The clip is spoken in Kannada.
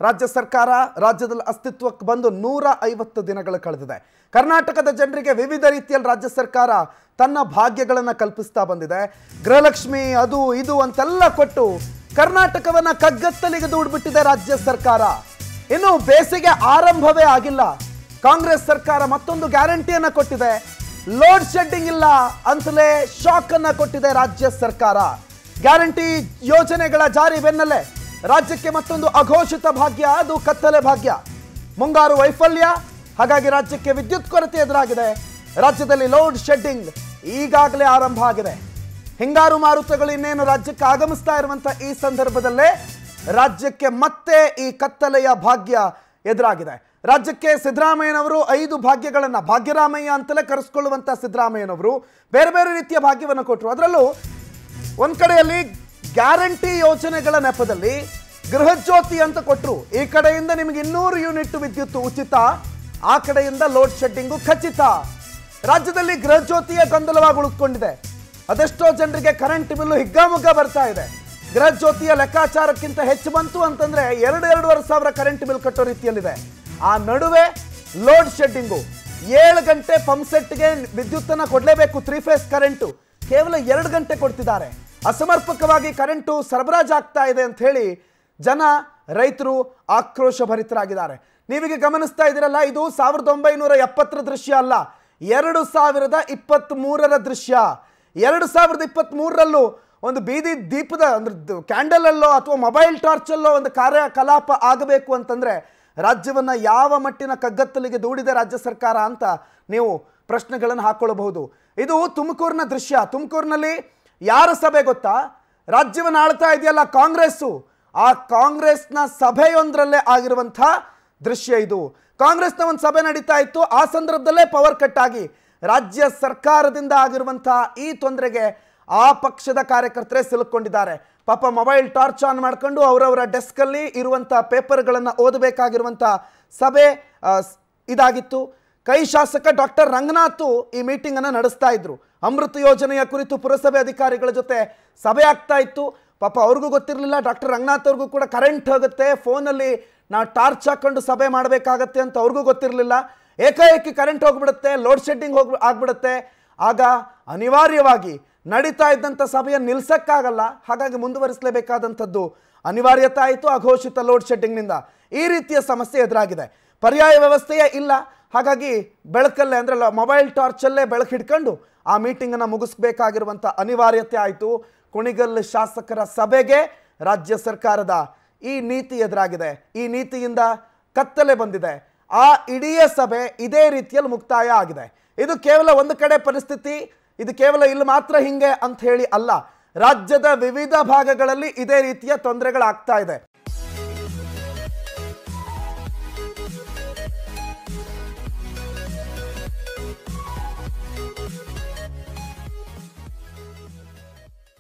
ರಾಜ್ಯ ಸರ್ಕಾರ ರಾಜ್ಯದಲ್ಲಿ ಅಸ್ತಿತ್ವಕ್ಕೆ ಬಂದು ನೂರ ಐವತ್ತು ದಿನಗಳು ಕಳೆದಿದೆ ಕರ್ನಾಟಕದ ಜನರಿಗೆ ವಿವಿಧ ರೀತಿಯಲ್ಲಿ ರಾಜ್ಯ ಸರ್ಕಾರ ತನ್ನ ಭಾಗ್ಯಗಳನ್ನು ಕಲ್ಪಿಸ್ತಾ ಬಂದಿದೆ ಗೃಹಲಕ್ಷ್ಮಿ ಅದು ಇದು ಅಂತೆಲ್ಲ ಕೊಟ್ಟು ಕರ್ನಾಟಕವನ್ನ ಕಗ್ಗತ್ತಲಿಗೆ ದೂಡ್ಬಿಟ್ಟಿದೆ ರಾಜ್ಯ ಸರ್ಕಾರ ಇನ್ನು ಬೇಸಿಗೆ ಆರಂಭವೇ ಆಗಿಲ್ಲ ಕಾಂಗ್ರೆಸ್ ಸರ್ಕಾರ ಮತ್ತೊಂದು ಗ್ಯಾರಂಟಿಯನ್ನ ಕೊಟ್ಟಿದೆ ಲೋಡ್ ಶೆಡ್ಡಿಂಗ್ ಇಲ್ಲ ಅಂತಲೇ ಶಾಕ್ ಅನ್ನ ಕೊಟ್ಟಿದೆ ರಾಜ್ಯ ಸರ್ಕಾರ ಗ್ಯಾರಂಟಿ ಯೋಜನೆಗಳ ಜಾರಿ ಬೆನ್ನಲ್ಲೇ ರಾಜ್ಯಕ್ಕೆ ಮತ್ತೊಂದು ಅಘೋಷಿತ ಭಾಗ್ಯ ಅದು ಕತ್ತಲೆ ಭಾಗ್ಯ ಮುಂಗಾರು ವೈಫಲ್ಯ ಹಾಗಾಗಿ ರಾಜ್ಯಕ್ಕೆ ವಿದ್ಯುತ್ ಕೊರತೆ ಎದುರಾಗಿದೆ ರಾಜ್ಯದಲ್ಲಿ ಲೋಡ್ ಶೆಡ್ಡಿಂಗ್ ಈಗಾಗಲೇ ಆರಂಭ ಆಗಿದೆ ಹಿಂಗಾರು ಮಾರುತಗಳು ಇನ್ನೇನು ರಾಜ್ಯಕ್ಕೆ ಆಗಮಿಸ್ತಾ ಇರುವಂತ ಈ ಸಂದರ್ಭದಲ್ಲೇ ರಾಜ್ಯಕ್ಕೆ ಮತ್ತೆ ಈ ಕತ್ತಲೆಯ ಭಾಗ್ಯ ಎದುರಾಗಿದೆ ರಾಜ್ಯಕ್ಕೆ ಸಿದ್ದರಾಮಯ್ಯನವರು ಐದು ಭಾಗ್ಯಗಳನ್ನ ಭಾಗ್ಯರಾಮಯ್ಯ ಅಂತಲೇ ಕರೆಸ್ಕೊಳ್ಳುವಂತ ಸಿದ್ದರಾಮಯ್ಯನವರು ಬೇರೆ ಬೇರೆ ರೀತಿಯ ಭಾಗ್ಯವನ್ನು ಕೊಟ್ಟರು ಅದರಲ್ಲೂ ಒಂದ್ ಕಡೆಯಲ್ಲಿ ಗ್ಯಾರಂಟಿ ಯೋಜನೆಗಳ ನೆಪದಲ್ಲಿ ಗೃಹಜ್ಯೋತಿ ಅಂತ ಕೊಟ್ಟರು ಈ ಕಡೆಯಿಂದ ನಿಮಗೆ ಇನ್ನೂರು ಯೂನಿಟ್ ವಿದ್ಯುತ್ ಉಚಿತ ಆ ಕಡೆಯಿಂದ ಲೋಡ್ ಶೆಡ್ಡಿಂಗು ಖಚಿತ ರಾಜ್ಯದಲ್ಲಿ ಗೃಹಜ್ಯೋತಿಯ ಗೊಂದಲವಾಗಿ ಉಳಿದುಕೊಂಡಿದೆ ಅದೆಷ್ಟೋ ಜನರಿಗೆ ಕರೆಂಟ್ ಬಿಲ್ಲು ಹಿಗ್ಗಾಮುಗ್ಗ ಬರ್ತಾ ಇದೆ ಗೃಹಜ್ಯೋತಿಯ ಲೆಕ್ಕಾಚಾರಕ್ಕಿಂತ ಹೆಚ್ಚು ಬಂತು ಅಂತಂದ್ರೆ ಎರಡು ಎರಡೂವರೆ ಸಾವಿರ ಕರೆಂಟ್ ಬಿಲ್ ಕಟ್ಟೋ ರೀತಿಯಲ್ಲಿದೆ ಆ ನಡುವೆ ಲೋಡ್ ಶೆಡ್ಡಿಂಗು ಏಳು ಗಂಟೆ ಪಂಪ್ ಸೆಟ್ಗೆ ವಿದ್ಯುತ್ತನ್ನ ಕೊಡಲೇಬೇಕು ತ್ರೀ ಫೇಸ್ ಕರೆಂಟು ಕೇವಲ ಎರಡು ಗಂಟೆ ಕೊಡ್ತಿದ್ದಾರೆ ಅಸಮರ್ಪಕವಾಗಿ ಕರೆಂಟು ಸರಬರಾಜಾಗ್ತಾ ಇದೆ ಅಂತ ಹೇಳಿ ಜನ ರೈತರು ಆಕ್ರೋಶ ಭರಿತರಾಗಿದ್ದಾರೆ ನೀವೀಗ ಗಮನಿಸ್ತಾ ಇದ್ದೀರಲ್ಲ ಇದು ಸಾವಿರದ ಒಂಬೈನೂರ ಎಪ್ಪತ್ತರ ದೃಶ್ಯ ಅಲ್ಲ ಎರಡು ಸಾವಿರದ ಇಪ್ಪತ್ತ್ ಮೂರರ ದೃಶ್ಯ ಎರಡು ಸಾವಿರದ ಇಪ್ಪತ್ತ್ ಮೂರರಲ್ಲೂ ಒಂದು ಬೀದಿ ದೀಪದ ಅಂದ್ರೆ ಕ್ಯಾಂಡಲ್ ಅಲ್ಲೋ ಅಥವಾ ಮೊಬೈಲ್ ಟಾರ್ಚಲ್ಲೋ ಒಂದು ಕಾರ್ಯಕಲಾಪ ಆಗಬೇಕು ಅಂತಂದ್ರೆ ರಾಜ್ಯವನ್ನ ಯಾವ ಮಟ್ಟಿನ ಕಗ್ಗತ್ತಲಿಗೆ ದೂಡಿದೆ ರಾಜ್ಯ ಸರ್ಕಾರ ಅಂತ ನೀವು ಪ್ರಶ್ನೆಗಳನ್ನು ಹಾಕೊಳ್ಳಬಹುದು ಇದು ತುಮಕೂರಿನ ದೃಶ್ಯ ತುಮಕೂರಿನಲ್ಲಿ ಯಾರ ಸಭೆ ಗೊತ್ತಾ ರಾಜ್ಯವನ್ನು ಆಳ್ತಾ ಇದೆಯಲ್ಲ ಕಾಂಗ್ರೆಸ್ಸು ಆ ಕಾಂಗ್ರೆಸ್ನ ಸಭೆಯೊಂದರಲ್ಲೇ ಆಗಿರುವಂಥ ದೃಶ್ಯ ಇದು ಕಾಂಗ್ರೆಸ್ನ ಒಂದು ಸಭೆ ನಡೀತಾ ಇತ್ತು ಆ ಸಂದರ್ಭದಲ್ಲೇ ಪವರ್ ಕಟ್ ಆಗಿ ರಾಜ್ಯ ಸರ್ಕಾರದಿಂದ ಆಗಿರುವಂತಹ ಈ ತೊಂದರೆಗೆ ಆ ಪಕ್ಷದ ಕಾರ್ಯಕರ್ತರೇ ಸಿಲುಕೊಂಡಿದ್ದಾರೆ ಪಾಪ ಮೊಬೈಲ್ ಟಾರ್ಚ್ ಆನ್ ಮಾಡ್ಕೊಂಡು ಅವರವರ ಡೆಸ್ಕಲ್ಲಿ ಇರುವಂಥ ಪೇಪರ್ಗಳನ್ನು ಓದಬೇಕಾಗಿರುವಂಥ ಸಭೆ ಆ, ಸ್- ಇದಾಗಿತ್ತು ಕೈ ಶಾಸಕ ಡಾಕ್ಟರ್ ರಂಗನಾಥ್ ಈ ಮೀಟಿಂಗ್ ಅನ್ನ ನಡೆಸ್ತಾ ಇದ್ರು ಅಮೃತ ಯೋಜನೆಯ ಕುರಿತು ಪುರಸಭೆ ಅಧಿಕಾರಿಗಳ ಜೊತೆ ಸಭೆ ಆಗ್ತಾ ಇತ್ತು ಪಾಪ ಅವ್ರಿಗೂ ಗೊತ್ತಿರಲಿಲ್ಲ ಡಾಕ್ಟರ್ ರಂಗನಾಥ್ ಅವ್ರಿಗೂ ಕೂಡ ಕರೆಂಟ್ ಹೋಗುತ್ತೆ ಫೋನಲ್ಲಿ ನಾವು ಟಾರ್ಚ್ ಹಾಕೊಂಡು ಸಭೆ ಮಾಡಬೇಕಾಗತ್ತೆ ಅಂತ ಅವ್ರಿಗೂ ಗೊತ್ತಿರಲಿಲ್ಲ ಏಕಾಏಕಿ ಕರೆಂಟ್ ಹೋಗ್ಬಿಡುತ್ತೆ ಲೋಡ್ ಶೆಡ್ಡಿಂಗ್ ಹೋಗ್ ಆಗ್ಬಿಡುತ್ತೆ ಆಗ ಅನಿವಾರ್ಯವಾಗಿ ನಡೀತಾ ಇದ್ದಂಥ ಸಭೆಯನ್ನು ನಿಲ್ಸಕ್ಕಾಗಲ್ಲ ಹಾಗಾಗಿ ಮುಂದುವರಿಸಲೇಬೇಕಾದಂಥದ್ದು ಅನಿವಾರ್ಯತೆ ಆಯಿತು ಅಘೋಷಿತ ಲೋಡ್ ಶೆಡ್ಡಿಂಗ್ನಿಂದ ಈ ರೀತಿಯ ಸಮಸ್ಯೆ ಎದುರಾಗಿದೆ ಪರ್ಯಾಯ ವ್ಯವಸ್ಥೆಯೇ ಇಲ್ಲ ಹಾಗಾಗಿ ಬೆಳಕಲ್ಲೇ ಅಂದರೆ ಮೊಬೈಲ್ ಟಾರ್ಚಲ್ಲೇ ಬೆಳಕು ಹಿಡ್ಕೊಂಡು ಆ ಮೀಟಿಂಗನ್ನು ಮುಗಿಸ್ಬೇಕಾಗಿರುವಂಥ ಅನಿವಾರ್ಯತೆ ಆಯಿತು ಕುಣಿಗಲ್ ಶಾಸಕರ ಸಭೆಗೆ ರಾಜ್ಯ ಸರ್ಕಾರದ ಈ ನೀತಿ ಎದುರಾಗಿದೆ ಈ ನೀತಿಯಿಂದ ಕತ್ತಲೆ ಬಂದಿದೆ ಆ ಇಡೀ ಸಭೆ ಇದೇ ರೀತಿಯಲ್ಲಿ ಮುಕ್ತಾಯ ಆಗಿದೆ ಇದು ಕೇವಲ ಒಂದು ಕಡೆ ಪರಿಸ್ಥಿತಿ ಇದು ಕೇವಲ ಇಲ್ಲಿ ಮಾತ್ರ ಹಿಂಗೆ ಅಂತ ಹೇಳಿ ಅಲ್ಲ ರಾಜ್ಯದ ವಿವಿಧ ಭಾಗಗಳಲ್ಲಿ ಇದೇ ರೀತಿಯ ತೊಂದರೆಗಳಾಗ್ತಾ ಇದೆ